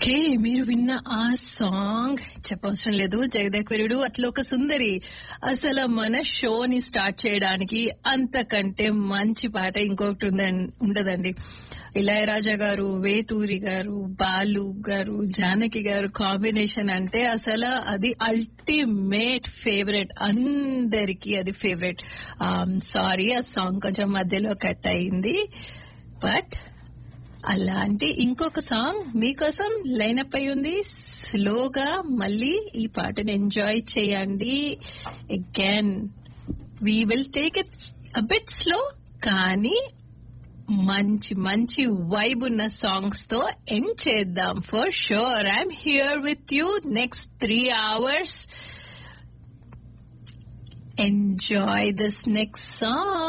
okay మీరు విన్న ఆ సాంగ్ చెప్పవసరం లేదు జగదేశ్వరుడు అట్లా ఒక సుందరి అసలు మన షోని స్టార్ట్ చేయడానికి అంతకంటే మంచి పాట ఇంకొకటి ఉందని ఉండదండి ఇళయరాజా గారు వేటూరి గారు బాలు గారు జానకి గారు కాంబినేషన్ అంటే అసలు అది అల్టిమేట్ ఫేవరెట్ అందరికి అది ఫేవరెట్ సారీ ఆ సాంగ్ కొంచెం మధ్యలో కట్ అయింది బట్ అలాంటి ఇంకొక సాంగ్ మీకోసం లైనప్ అయి ఉంది స్లోగా మళ్ళీ ఈ పాటను ఎంజాయ్ చేయండి again we will take it bit slow కానీ మంచి మంచి వైబ్ ఉన్న సాంగ్స్ తో ఎండ్ చేద్దాం for sure I'm here with you next three hours enjoy this next song